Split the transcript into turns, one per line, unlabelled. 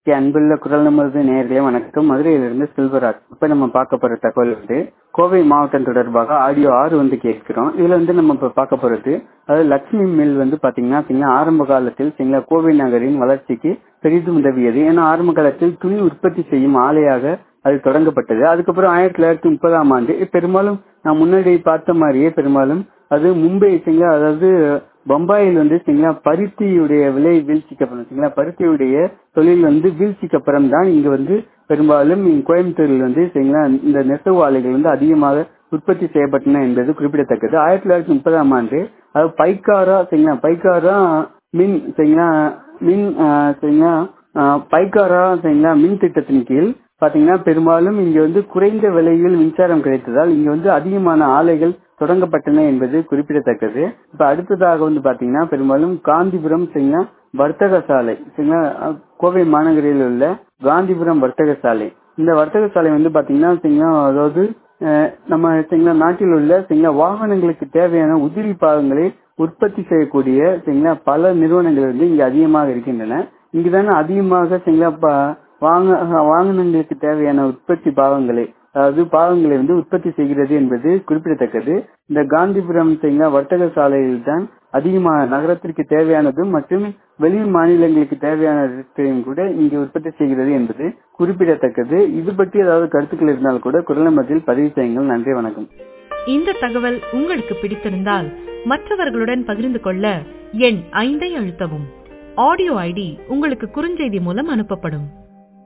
அன்புள்ள குரல் நமது நேர்களே வணக்கம் மதுரையிலிருந்து செல்வராஜ் இப்ப நம்ம பார்க்க போற தகவல் வந்து கோவை மாவட்டம் தொடர்பாக ஆடியோ ஆறு வந்து கேட்கிறோம் இதுல வந்து நம்ம இப்ப பார்க்க போறது அதாவது லட்சுமி மில் வந்து பாத்தீங்கன்னா சரிங்களா ஆரம்ப காலத்தில் சரிங்களா கோவை நகரின் வளர்ச்சிக்கு பெரிதும் உதவியது ஏன்னா ஆரம்ப காலத்தில் துணி உற்பத்தி செய்யும் ஆலையாக அது தொடங்கப்பட்டது அதுக்கப்புறம் ஆயிரத்தி தொள்ளாயிரத்தி முப்பதாம் ஆண்டு பெரும்பாலும் நான் முன்னாடி பார்த்த மாதிரியே பெரும்பாலும் அது மும்பை சரிங்களா அதாவது பம்பாயில் வந்து சரிங்களா பருத்தியுடைய விலை வீழ்ச்சிக்கு அப்புறம் சரிங்களா பருத்தியுடைய தொழில் வந்து வீழ்ச்சிக்கு அப்புறம் தான் இங்க வந்து பெரும்பாலும் கோயம்புத்தூரில் வந்து சரிங்களா இந்த நெசவு ஆலைகள் வந்து அதிகமாக உற்பத்தி செய்யப்பட்டன என்பது குறிப்பிடத்தக்கது ஆயிரத்தி தொள்ளாயிரத்தி முப்பதாம் ஆண்டு அது பைக்காரா சரிங்களா பைக்காரா மின் சரிங்களா மின் சரிங்களா பைக்காரா சரிங்களா மின் திட்டத்தின் கீழ் பாத்தீங்கன்னா பெரும்பாலும் இங்க வந்து குறைந்த விலையில் மின்சாரம் கிடைத்ததால் இங்க வந்து அதிகமான ஆலைகள் தொடங்கப்பட்டன என்பது குறிப்பிடத்தக்கது இப்ப அடுத்ததாக வந்து பாத்தீங்கன்னா பெரும்பாலும் காந்திபுரம் சரிங்களா வர்த்தக சாலை சரிங்களா கோவை மாநகரில் உள்ள காந்திபுரம் வர்த்தக சாலை இந்த வர்த்தக சாலை வந்து பாத்தீங்கன்னா சரிங்களா அதாவது நம்ம சரிங்களா நாட்டில் உள்ள சரிங்களா வாகனங்களுக்கு தேவையான உதிரி பாகங்களை உற்பத்தி செய்யக்கூடிய சரிங்களா பல நிறுவனங்கள் வந்து இங்க அதிகமாக இருக்கின்றன இங்குதானே அதிகமாக சரிங்களா வாங்க வாகனங்களுக்கு தேவையான உற்பத்தி பாகங்களை அதாவது பாகங்களை வந்து உற்பத்தி செய்கிறது என்பது குறிப்பிடத்தக்கது இந்த காந்திபுரம் சரிங்களா வர்த்தக சாலையில் தான் அதிகமாக நகரத்திற்கு தேவையானதும் மற்றும் வெளி மாநிலங்களுக்கு தேவையானதையும் கூட இங்கு உற்பத்தி செய்கிறது என்பது குறிப்பிடத்தக்கது இது பற்றி ஏதாவது கருத்துக்கள் இருந்தால் கூட குரல் மத்தியில் பதிவு செய்யுங்கள் நன்றி வணக்கம்
இந்த தகவல் உங்களுக்கு பிடித்திருந்தால் மற்றவர்களுடன் பகிர்ந்து கொள்ள எண் ஐந்தை அழுத்தவும் ஆடியோ ஐடி உங்களுக்கு குறுஞ்செய்தி மூலம் அனுப்பப்படும்